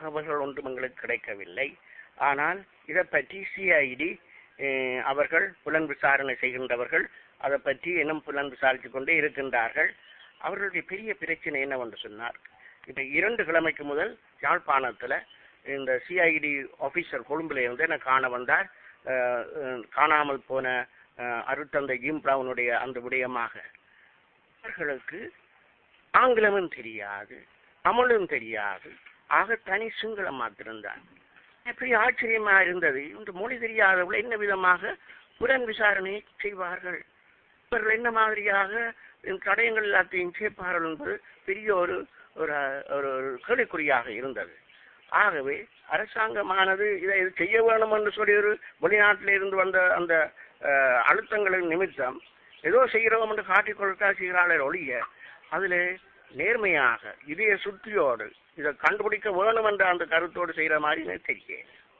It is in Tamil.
தகவல்கள் ஒன்றும் எங்களுக்கு கிடைக்கவில்லை ஆனால் இதை பற்றி சிஐடி அவர்கள் புலன் விசாரணை செய்கின்றவர்கள் அதை பற்றி இன்னும் புலன் விசாரித்துக் கொண்டே இருக்கின்றார்கள் அவர்களுடைய பெரிய பிரச்சனை என்னவென்று சொன்னார் இப்ப இரண்டு கிழமைக்கு முதல் யாழ்ப்பாணத்துல இந்த சிஐடி ஆபீசர் கொழும்புல இருந்து என்ன காண வந்தார் அஹ், அஹ், காணாமல் போன அஹ், அருட்தந்தை ஜிம் பிரவுனுடைய அந்த விடயமாக அவர்களுக்கு ஆங்கிலமும் தெரியாது தமிழும் தெரியாது ஆக தனி சிங்களம் மாத்திருந்தான் எப்படி ஆச்சரியமா இருந்தது இந்த மொழி தெரியாதவர்கள் என்ன விதமாக புலன் விசாரணை செய்வார்கள் இவர்கள் என்ன மாதிரியாக இந்த தடயங்கள் எல்லாத்தையும் சேர்ப்பார்கள் என்பது பெரிய ஒரு ஒரு ஒரு ஒரு கேள்விக்குறியாக இருந்தது ஆகவே அரசாங்கமானது இதை இது செய்ய வேணும் என்று சொல்லி ஒரு வெளிநாட்டில் இருந்து வந்த அந்த அஹ், அழுத்தங்களின் நிமித்தம் ஏதோ செய்கிறோம் என்று காட்டிக்கொடுத்தா செய்கிறார்கள் ஒழிய அதில் நேர்மையாக இதய சுத்தியோடு இதை கண்டுபிடிக்க வேணும் என்ற அந்த கருத்தோடு செய்கிற மாதிரி எனக்கு தெரியல